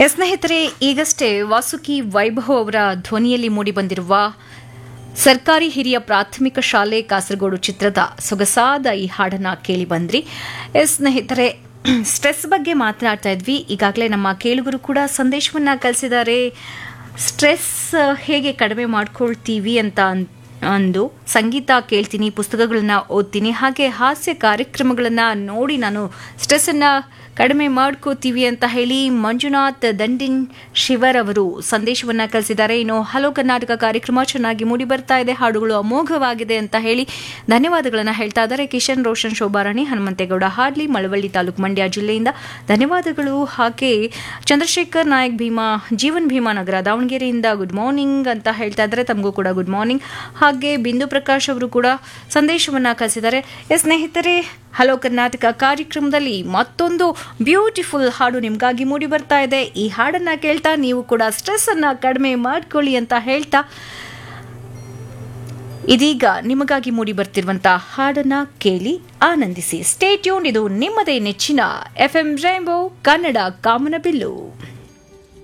ಸ್ನೇಹಿತರೆ ಈಗಷ್ಟೇ ವಾಸುಕಿ ವೈಭವ್ ಅವರ ಧ್ವನಿಯಲ್ಲಿ ಮೂಡಿಬಂದಿರುವ ಸರ್ಕಾರಿ ಹಿರಿಯ ಪ್ರಾಥಮಿಕ ಶಾಲೆ ಕಾಸರಗೋಡು ಚಿತ್ರದ ಸೊಗಸಾದ ಈ ಹಾಡನ್ನ ಕೇಳಿ ಬಂದ್ರಿ ಎಸ್ ಸ್ನೇಹಿತರೆ ಸ್ಟ್ರೆಸ್ ಬಗ್ಗೆ ಮಾತನಾಡ್ತಾ ಇದ್ವಿ ಈಗಾಗಲೇ ನಮ್ಮ ಕೇಳುಗರು ಕೂಡ ಸಂದೇಶವನ್ನ ಕಳಿಸಿದ್ದಾರೆ ಸ್ಟ್ರೆಸ್ ಹೇಗೆ ಕಡಿಮೆ ಮಾಡ್ಕೊಳ್ತೀವಿ ಅಂತ ಅನ್- ಅಂದು ಸಂಗೀತ ಕೇಳ್ತೀನಿ ಪುಸ್ತಕಗಳನ್ನ ಓದ್ತೀನಿ ಹಾಗೆ ಹಾಸ್ಯ ಕಾರ್ಯಕ್ರಮಗಳನ್ನ ನೋಡಿ ನಾನು ಸ್ಟ್ರೆಸ್ಸನ್ನು ಕಡಿಮೆ ಮಾಡ್ಕೋತೀವಿ ಅಂತ ಹೇಳಿ ಮಂಜುನಾಥ್ ದಂಡಿನ್ ಶಿವರ್ ಅವರು ಸಂದೇಶವನ್ನ ಕಳಿಸಿದ್ದಾರೆ ಇನ್ನು ಹಲೋ ಕರ್ನಾಟಕ ಕಾರ್ಯಕ್ರಮ ಚೆನ್ನಾಗಿ ಮೂಡಿ ಬರ್ತಾ ಇದೆ ಹಾಡುಗಳು ಅಮೋಘವಾಗಿದೆ ಅಂತ ಹೇಳಿ ಧನ್ಯವಾದಗಳನ್ನ ಹೇಳ್ತಾ ಇದ್ದಾರೆ ಕಿಶನ್ ರೋಷನ್ ಶೋಭಾರಾಣಿ ಹನುಮಂತೇಗೌಡ ಹಾಡ್ಲಿ ಮಳವಳ್ಳಿ ತಾಲೂಕು ಮಂಡ್ಯ ಜಿಲ್ಲೆಯಿಂದ ಧನ್ಯವಾದಗಳು ಹಾಗೆ ಚಂದ್ರಶೇಖರ್ ನಾಯಕ್ ಭೀಮಾ ಜೀವನ್ ಭೀಮಾ ನಗರ ದಾವಣಗೆರೆಯಿಂದ ಗುಡ್ ಮಾರ್ನಿಂಗ್ ಅಂತ ಹೇಳ್ತಾ ಇದ್ದಾರೆ ತಮಗೂ ಕೂಡ ಗುಡ್ ಮಾರ್ನಿಂಗ್ ಹಾಗೆ ಬಿಂದು ಪ್ರಕಾಶ್ ಅವರು ಕೂಡ ಸಂದೇಶವನ್ನ ಕಳಿಸಿದ್ದಾರೆ ಎಸ್ ಸ್ನೇಹಿತರೆ ಹಲೋ ಕರ್ನಾಟಕ ಕಾರ್ಯಕ್ರಮದಲ್ಲಿ ಮತ್ತೊಂದು ಬ್ಯೂಟಿಫುಲ್ ಹಾಡು ನಿಮಗಾಗಿ ಮೂಡಿ ಬರ್ತಾ ಇದೆ ಈ ಹಾಡನ್ನ ಕೇಳ್ತಾ ನೀವು ಕೂಡ ಸ್ಟ್ರೆಸ್ ಅನ್ನ ಕಡಿಮೆ ಮಾಡ್ಕೊಳ್ಳಿ ಅಂತ ಹೇಳ್ತಾ ಇದೀಗ ನಿಮಗಾಗಿ ಮೂಡಿ ಬರ್ತಿರುವಂತ ಹಾಡನ್ನ ಕೇಳಿ ಆನಂದಿಸಿ ಸ್ಟೇ ಟ್ಯೂನ್ ಇದು ನಿಮ್ಮದೇ ನೆಚ್ಚಿನ ಎಫ್ ಎಂ ರೈಂಬೋ ಕನ್ನಡ ಕಾಮನಬಿಲ್ಲು